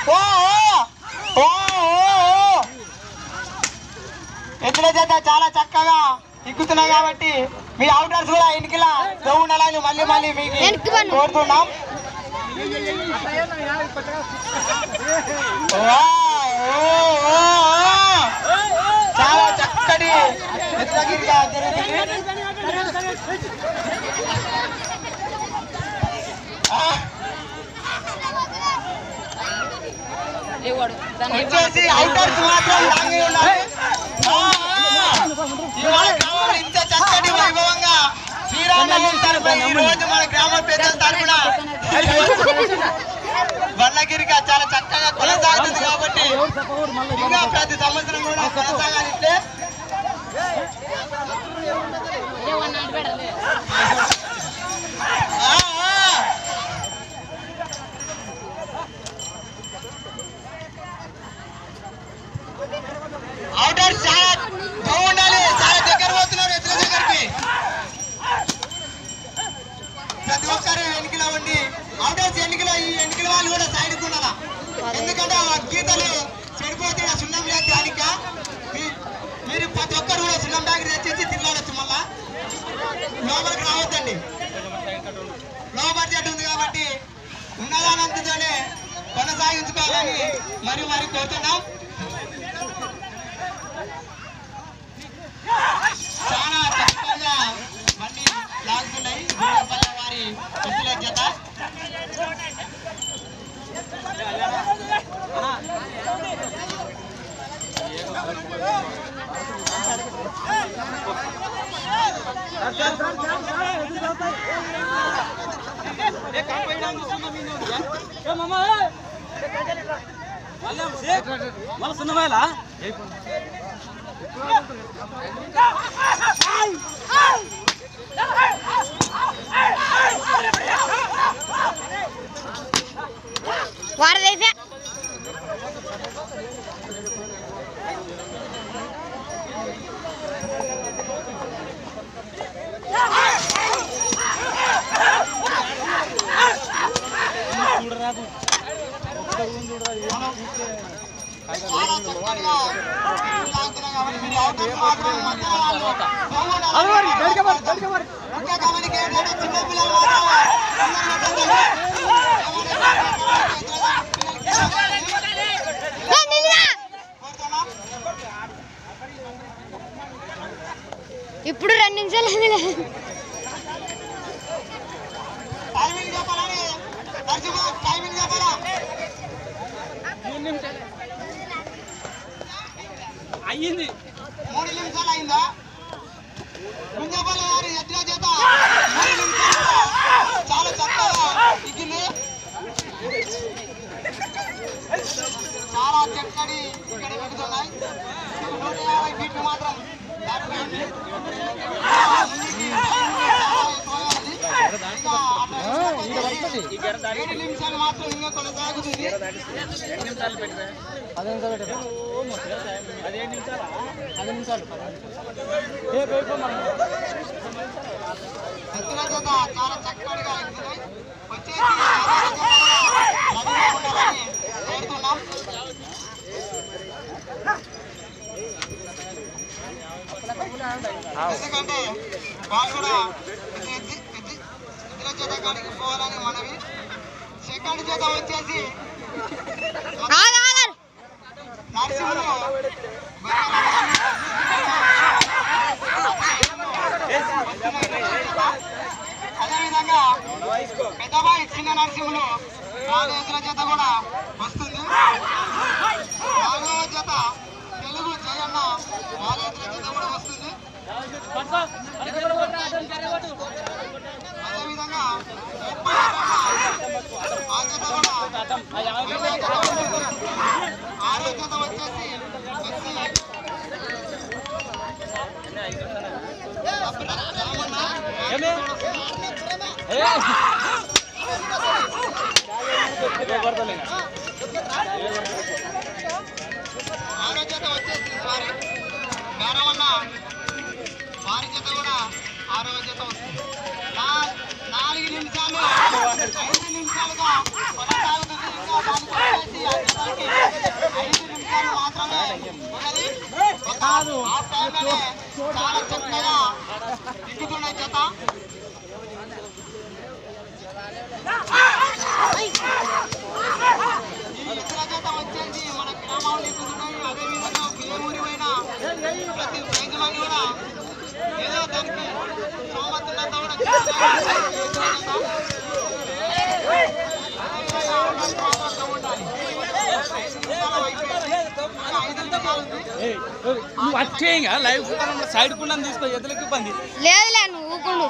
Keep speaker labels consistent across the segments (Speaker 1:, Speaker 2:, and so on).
Speaker 1: ఓ ఓ, ఓ, ఓ. ఎద్దుల చేత చాలా చక్కగా ఎక్కుతున్నాయి కాబట్టి మీ అవుటర్స్ కూడా ఇంటికిలా ఉండాలని మళ్ళీ మళ్ళీ మీకు
Speaker 2: వెనక్కి పన్ను.
Speaker 1: కోరుతున్నాం వా, ఓ, ఓ, ఓ. చాలా చక్కటి ఎత్తులగిరిగా జరుగుతుంది ఆ, వచ్చేసి అవుటర్స్ మాత్రం లాంగే ఉండాలి ఆ, ఆ. ఇవాళ గ్రామంలో ఇంత చక్కటి వైభవంగా శ్రీరామ తరపున ఈ రోజు మన గ్రామ పెద్దల తరపున బండ్లగిరిగా చాలా చక్కగా కొనసాగుతుంది కాబట్టి ఇంకా ప్రతి సంవత్సరం కూడా కొనసాగాలి ఇట్లే ఆ, ఆ. అవుటర్స్ చాలా బాగుండాలి చాలా దగ్గర పోతున్నారు ఎత్తుల దగ్గరికి ప్రతి ఒక్కరు ఎన్నికలో ఉండి అవుటర్స్ ఎన్నికలో ఈ ఎన్నికల వాళ్ళు కూడా సైడ్ ఉండాలా ఎందుకంటే ఆ గీతలు చెడిపోతే ఆ సున్నం లేదు దానిక మీ- మీరు ప్రతి ఒక్కరు కూడా సున్నం బ్యాగ్ తెచ్చేసి తిరగవచ్చు మళ్ళా లోపలికి రావద్దండి లో బడ్జెట్ ఉంది కాబట్టి ఉన్నదానంతతోనే కొనసాగించుకోవాలని మరి మరి కోరుతున్నాం చాలా చక్కగా మళ్ళీ లాగుతున్నాయి భూమిపల్లి వారి ఎత్తుల జత
Speaker 3: మన సున్నమాయలా
Speaker 2: వాడదైతే
Speaker 1: చాలా చక్కగా లాగుతున్నాయి కాబట్టి మీరు అవుట్డోర్ మాత్రం మధ్యలో వాళ్ళు బాగుండాలి.
Speaker 3: అలవారి బయటకు మరి బయటకు మరి
Speaker 1: ముఖ్య గమనిక ఏంటంటే చిన్న పిల్లలు మాత్రం అందరూ కోరుతున్నాం.
Speaker 2: ఇప్పుడు రెండు నిమిషాలు అయిందిలే.
Speaker 1: టైమింగ్ చెప్పాలని నరసింహ టైమింగ్ చెప్పాలా
Speaker 3: అయ్యింది
Speaker 1: మూడు నిమిషాలు అయిందా గుంజపల్లి గారి ఎట్లా చేత మూడు నిమిషాలు చాలా చక్కగా ఇచ్చింది చాలా చక్కటి ఇక్కడ పెడుతున్నాయి నూట యాభై ఫీట్లు మాత్రం దాటిపోయింది. ముందుకి చాలా ఎక్కువగా ఉంది. ఇంకా అట్లా ఏడు నిమిషాలు మాత్రం ఇంకా కొనసాగుతుంది ఎత్తుల చేత చాలా చక్కటిగా ఎక్కుతున్నాయి వచ్చేసి రవిగా ఉండాలని కోరుతున్నాం ఎందుకంటే వాళ్ళు కూడా ఎత్తి- ఎత్తి- ఎత్తి- ఎత్తుల చేత కాడికి పోవాలని మనవి సెకండ్ చేత వచ్చేసి
Speaker 2: ఆగు, ఆగు.
Speaker 1: నరసింహులు అదేవిధంగా పెద్దబాయి చిన్న నరసింహులు నాలుగు ఎద్దుల జత కూడా వస్తుంది నాలుగవ జత తెలుగు జయన్న నాలుగు ఎద్దుల జత కూడా వస్తుంది అదేవిధంగా ముప్పై ఎకరాల ఆ జత కూడా ఐదవ జత వస్తుంది. ఆరో జత వచ్చేసి ఎస్సీ ఆరో జత వచ్చేసి సారీ బేరమన్న వారి జత కూడా ఆరో జత వస్తుంది నా- నాలుగు నిమిషాలు ఐదు నిమిషాలుగా కొనసాగుతుంది ఇంకా దానికి వచ్చేసి ఆ జత
Speaker 3: ఏయ్, ఏయ్, నువ్వు వచ్చే ఇంకా లైవ్ సైడ్ కుండా తీసుకో ఎదులకి ఇబ్బంది
Speaker 2: లేదులే నువ్వు ఊకుండు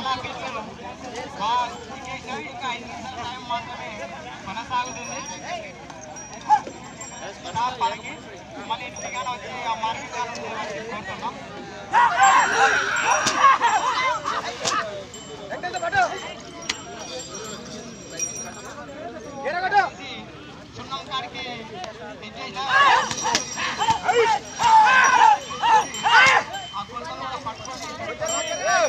Speaker 1: ఇంకా ఐదు నిమిషాల టైం మాత్రమే కొనసాగుతుంది పనికి మళ్ళీ ఇంటికాడ వచ్చి ఆ మార్కెట్ కాడ కోరుతున్నాం సున్నం కాడికి తెచ్చేసిన ఆ గుంతలు కూడా పట్టుకొని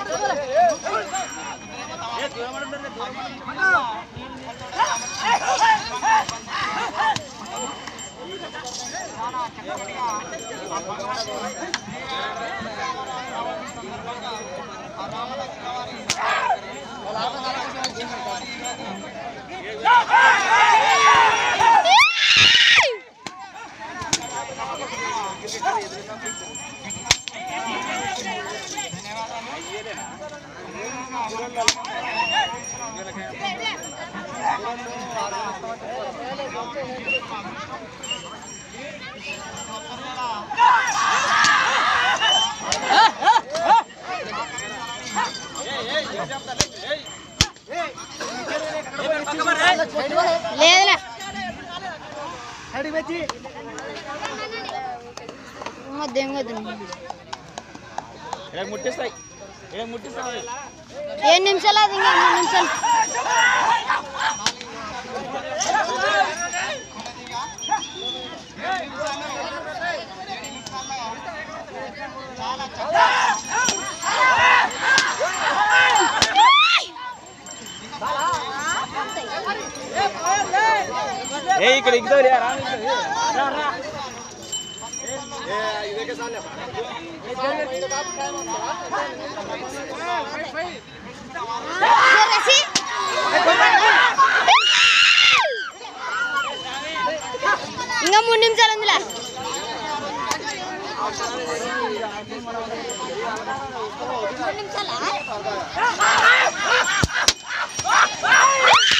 Speaker 2: లేదులే వద్దు ఏం వద్దు
Speaker 3: ఇక్కడ ముట్టిస్తాయి ఇక్కడ ముట్టిస్తాయి
Speaker 2: ఏడు నిమిషాలు అది ఇంకా మూడు నిమిషాలు
Speaker 3: ఏ ఇక్కడ ఇంకో రా
Speaker 2: రసి ఇంకా మూడు నిమిషాలు ఉందిలే మూడు నిమిషాలా